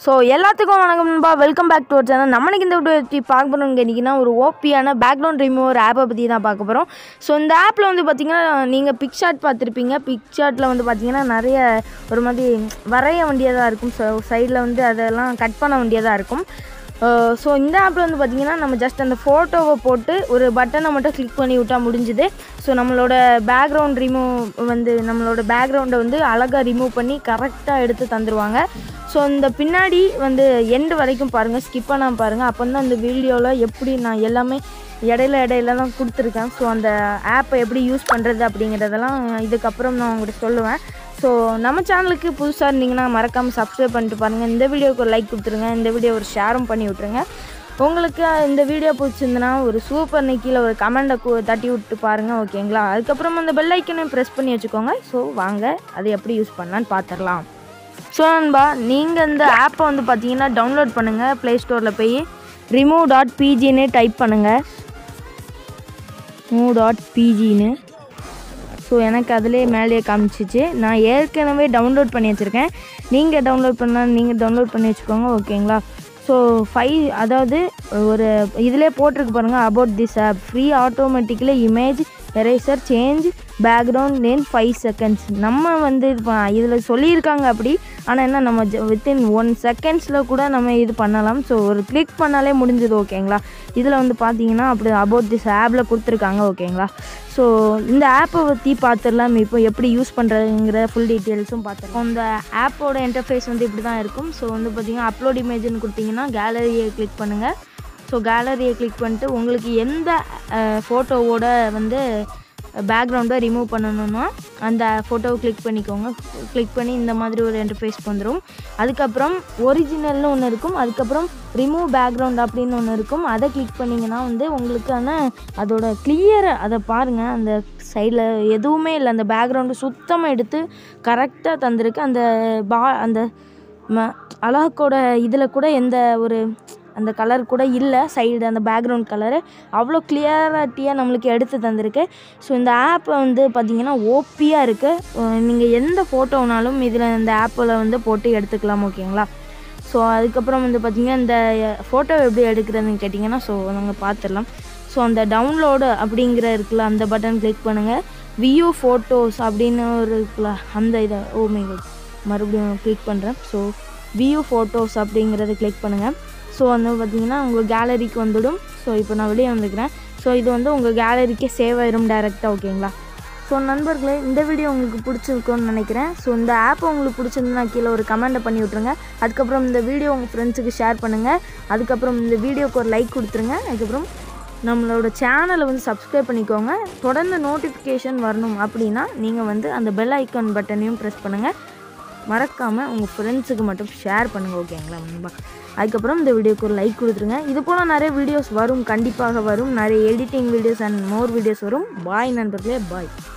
So எல்லாத்துக்கும் வணக்கம் நண்பா welcome back to our channel நம்மளுக்கு இந்த வீடியோ பற்றி பார்க்க போகிறோம் கேட்டிங்கன்னா ஒரு ஓபியான பேக்ரவுண்ட் ரிமூவர் ஆப்பை பற்றி தான் பார்க்க போகிறோம் ஸோ இந்த ஆப்பில் வந்து பார்த்தீங்கன்னா நீங்கள் பிக்ஷாட் பார்த்துருப்பீங்க பிக்ஷாட்டில் வந்து பார்த்தீங்கன்னா நிறைய ஒரு மாதிரி வரைய வேண்டியதாக இருக்கும் ஸோ சைடில் வந்து அதெல்லாம் கட் பண்ண வேண்டியதாக இருக்கும் ஸோ இந்த ஆப்பில் வந்து பார்த்தீங்கன்னா நம்ம ஜஸ்ட் அந்த ஃபோட்டோவை போட்டு ஒரு பட்டனை மட்டும் கிளிக் பண்ணி விட்டால் முடிஞ்சுது ஸோ நம்மளோட பேக்ரவுண்ட் ரிமூவ் வந்து நம்மளோட பேக்ரவுண்டை வந்து அழகாக ரிமூவ் பண்ணி கரெக்டாக எடுத்து தந்துடுவாங்க ஸோ இந்த பின்னாடி வந்து எண்டு வரைக்கும் பாருங்கள் ஸ்கிப் பண்ணாமல் பாருங்கள் அப்போ தான் அந்த வீடியோவில் எப்படி நான் எல்லாமே இடையில இடையில தான் கொடுத்துருக்கேன் ஸோ அந்த ஆப்பை எப்படி யூஸ் பண்ணுறது அப்படிங்கிறதெல்லாம் இதுக்கப்புறம் நான் உங்கள்கிட்ட சொல்லுவேன் ஸோ நம்ம சேனலுக்கு புதுசாக இருந்தீங்கன்னா மறக்காமல் சப்ஸ்கிரைப் பண்ணிட்டு பாருங்கள் இந்த வீடியோக்கு ஒரு லைக் கொடுத்துருங்க இந்த வீடியோ ஒரு ஷேரும் பண்ணி விட்ருங்க உங்களுக்கு இந்த வீடியோ பிடிச்சிருந்துன்னா ஒரு சூப்பர் கீழே ஒரு கமெண்டை தட்டி விட்டு பாருங்கள் ஓகேங்களா அதுக்கப்புறம் அந்த பெல் ஐக்கனையும் ப்ரெஸ் பண்ணி வச்சுக்கோங்க ஸோ வாங்க அதை எப்படி யூஸ் பண்ணலான்னு பார்த்துடலாம் ஸோ நண்பா நீங்கள் இந்த ஆப்பை வந்து பார்த்தீங்கன்னா டவுன்லோட் பண்ணுங்கள் ப்ளே ஸ்டோரில் போய் ரிமூவ் டாட் பிஜின்னு டைப் பண்ணுங்கள் மூவ் டாட் பிஜின்னு ஸோ எனக்கு அதிலே மேலேயே காமிச்சிச்சு நான் ஏற்கனவே டவுன்லோட் பண்ணி வச்சுருக்கேன் நீங்கள் டவுன்லோட் பண்ணால் நீங்கள் டவுன்லோட் பண்ணி வச்சுக்கோங்க ஓகேங்களா ஸோ ஃபைவ் அதாவது ஒரு இதிலே போட்டிருக்கு பாருங்கள் about this app free automatically image eraser change background in five seconds நம்ம வந்து இது இதில் சொல்லியிருக்காங்க அப்படி ஆனால் என்ன நம்ம வித்தின் ஒன் செகண்ட்ஸில் கூட நம்ம இது பண்ணலாம் ஸோ ஒரு கிளிக் பண்ணாலே முடிஞ்சது ஓகேங்களா இதில் வந்து பார்த்தீங்கன்னா அப்படி அபவுட் திஸ் ஆப்பில் கொடுத்துருக்காங்க ஓகேங்களா ஸோ இந்த ஆப்பை பற்றி பார்த்துடலாம் இப்போ எப்படி யூஸ் பண்ணுறதுங்கிற ஃபுல் டீட்டெயில்ஸும் பார்த்துருக்கோம் இந்த ஆப்போட இன்டர்ஃபேஸ் வந்து இப்படி தான் இருக்கும் ஸோ வந்து பார்த்தீங்கன்னா அப்லோட் இமேஜ்னு கொடுத்தீங்கன்னா கேலரியை கிளிக் பண்ணுங்கள் ஸோ கேலரியை கிளிக் பண்ணிட்டு உங்களுக்கு எந்த ஃபோட்டோவோட வந்து பேக்ரவுண்டை ரிமூவ் பண்ணணும்னா அந்த ஃபோட்டோவை கிளிக் பண்ணிக்கோங்க கிளிக் பண்ணி இந்த மாதிரி ஒரு இன்டர்ஃபேஸ் வந்துடும் அதுக்கப்புறம் ஒரிஜினல்னு ஒன்று இருக்கும் அதுக்கப்புறம் ரிமூவ் பேக்ரவுண்ட் அப்படின்னு ஒன்று இருக்கும் அதை கிளிக் பண்ணிங்கன்னா வந்து உங்களுக்கான அதோட கிளியரை அதை பாருங்கள் அந்த சைடில் எதுவுமே இல்லை அந்த பேக்ரவுண்டு சுத்தமாக எடுத்து கரெக்டாக தந்திருக்கு அந்த பா அந்த ம அழகோட இதில் கூட எந்த ஒரு அந்த கலர் கூட இல்லை சைடு அந்த பேக்ரவுண்ட் கலரு அவ்வளோ கிளியராட்டியாக நம்மளுக்கு எடுத்து தந்திருக்கு ஸோ இந்த ஆப்பை வந்து பார்த்திங்கன்னா ஓப்பியாக இருக்குது நீங்கள் எந்த ஃபோட்டோனாலும் இதில் இந்த ஆப்பில் வந்து போட்டு எடுத்துக்கலாம் ஓகேங்களா ஸோ அதுக்கப்புறம் வந்து பார்த்திங்கன்னா இந்த ஃபோட்டோ எப்படி எடுக்கிறதுன்னு கேட்டிங்கன்னா ஸோ நாங்கள் பார்த்துடலாம் ஸோ அந்த டவுன்லோடு அப்படிங்கிற இருக்குல்ல அந்த பட்டன் கிளிக் பண்ணுங்கள் வியூ ஃபோட்டோஸ் அப்படின்னு ஒரு இருக்குல்ல அந்த இதை ஓ மை God. மறுபடியும் கிளிக் பண்ணுறேன் ஸோ வியூ ஃபோட்டோஸ் அப்படிங்கிறத கிளிக் பண்ணுங்கள் ஸோ வந்து பார்த்திங்கன்னா உங்கள் கேலரிக்கு வந்துடும் ஸோ இப்போ நான் வெளியே வந்துக்கிறேன் ஸோ இது வந்து உங்கள் கேலரிக்கே சேவ் ஆயிரும் டேரெக்டாக ஓகேங்களா ஸோ நண்பர்களே இந்த வீடியோ உங்களுக்கு பிடிச்சிருக்கும்னு நினைக்கிறேன் ஸோ இந்த ஆப் உங்களுக்கு பிடிச்சிருந்தா கீழே ஒரு கமெண்ட்டை பண்ணி விட்ருங்க அதுக்கப்புறம் இந்த வீடியோ உங்கள் ஃப்ரெண்ட்ஸுக்கு ஷேர் பண்ணுங்கள் அதுக்கப்புறம் இந்த வீடியோக்கு ஒரு லைக் கொடுத்துருங்க அதுக்கப்புறம் நம்மளோட சேனலை வந்து சப்ஸ்கிரைப் பண்ணிக்கோங்க தொடர்ந்து நோட்டிஃபிகேஷன் வரணும் அப்படின்னா நீங்கள் வந்து அந்த பெல் ஐக்கான் பட்டனையும் ப்ரெஸ் பண்ணுங்கள் மறக்காமல் உங்கள் ஃப்ரெண்ட்ஸுக்கு மட்டும் ஷேர் பண்ணுங்கள் ஓகேங்களா நண்பா அதுக்கப்புறம் இந்த வீடியோக்கு ஒரு லைக் கொடுத்துருங்க இது போல் நிறைய வீடியோஸ் வரும் கண்டிப்பாக வரும் நிறைய editing videos and more videos வரும் பாய் நண்பர்களே பாய்